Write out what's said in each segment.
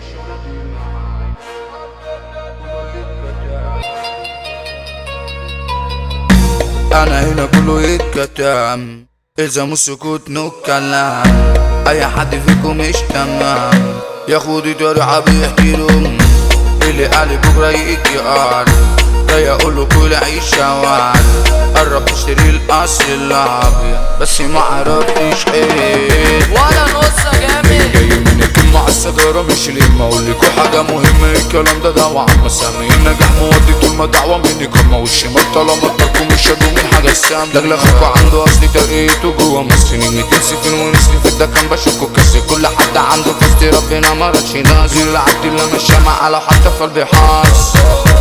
الشغلة دي معاي انا هنا كله يتكتم الزموا السكوت نو كلام اي حد فيكم مش تمام ياخد طريقة بيحترم اللي قال بكرة يجي قال جاي اقول له كل عيش شوال قرب اشتري الاصل الابيض بس ما عرفتش ايه ولا نص جامد جاي من الكلمة على السجارة مش لما اقول لكم حاجة مهمة الكلام ده دعوة عامة سامي النجاح مودي طول ما دعوة مني كلمة والشمال طالما تركوا مش هدوا من حاجة السام لغلغكوا عنده اصلي ترقيته جوا مصر نجمة سفين ونسلي في الدكان بشوفكوا كسر كل حد عنده فستي ربنا ما رضش ناس غير العبد اللي مش شمع لو حتى في قلبي حاس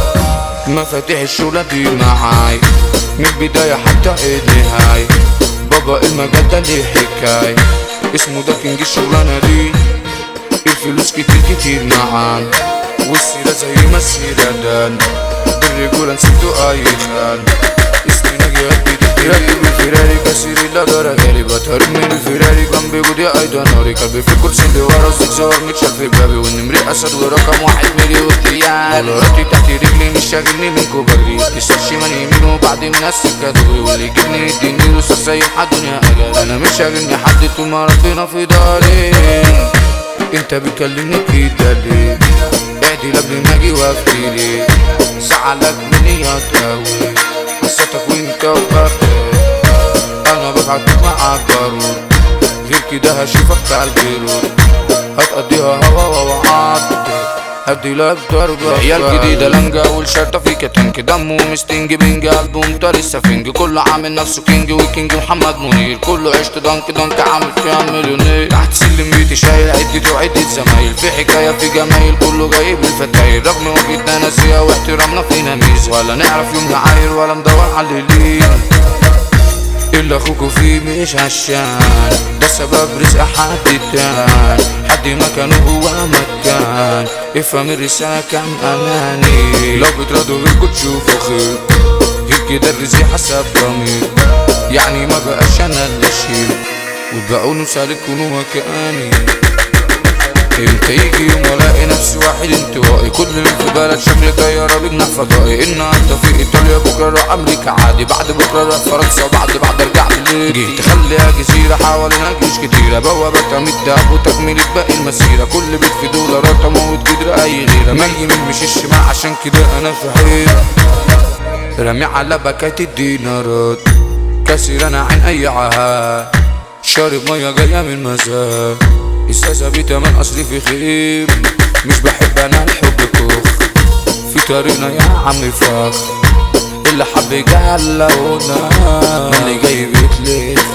مفاتيح الشغلة دي معاي من البداية حتى النهاية بابا المجال ده ليه حكاية اسمه ده كينج الشغلانة دي الفلوس كتير كتير معان والسيرة زي ما السيرة دان بالرجولة نسيتو أي خان اسمي نجي قد راكب الفيراري كسيري لا درجالي بطهر من الفيراري جنبي جودي ايضا ناري قلبي في كرسي اللي ورا الزجزار متشال في بابي والنمري اسد ورقم واحد ملي واختيار دولاراتي تحت رجلي مش شاغلني منكو بجري تسال شمال يمين وبعد من السكه دغري واللي يجيبني يديني له سايب حد دنيا اجل انا مش شاغلني حد طول ما ربنا في داري انت بتكلمني كده ليه اعدي قبل ما اجي وافتي ليه زعلك مني يا تاوي قصتك وانت وبخير انا ببعتك معاك ضرور غير كده هشوفك على البيرور هتقضيها هوا ووعد هدي لك ضربة عيال جديدة لنجا والشرطة في كتنك دمه مستنج بنج ألبوم طاري السفنج كله عامل نفسه كينج وكينج محمد منير كله عشت دنك دنك عامل فيها مليونير تحت سلم بيتي شايل عدة وعدة زمايل في حكاية في جمايل كله جايب الفتاير رغم وجودنا ناسية واحترامنا فينا ميزة ولا نعرف يوم نعاير ولا ندور على الليل اللي اخوكوا فيه مش عشان ده سبب رزق حد تاني حد مكانه هو مكان افهم الرسالة كام اماني لو بترضوا غيركوا تشوفوا خير غير كده الرزق حسب ضمير يعني ما بقاش انا اللي اشيل وبقوا نسالك كونوا مكاني امتى يجي يوم والاقي نفسي واحد انطوائي كل اللي في بلد شكل طيارة بجناح فضائي النهارده في ايطاليا بكره اروح امريكا عادي بعد بكره اروح فرنسا وبعد بعد ارجع بالليل جيت تخليها جزيرة حوالينا جيوش كتيرة بوابة من الدهب وتكملة باقي المسيرة كل بيت في دولارات اموت قدر اي غيرة ما يمين مش الشمال عشان كده انا في حيرة رامي على بكات الدينارات كسر انا عين اي عهد شارب ميه جايه من مزاج الساسة بتمن اصلي في خير مش بحب انا الحب كوخ في طريقنا يا عم فخ اللي حب يجعلونا اللي جاي بيتلف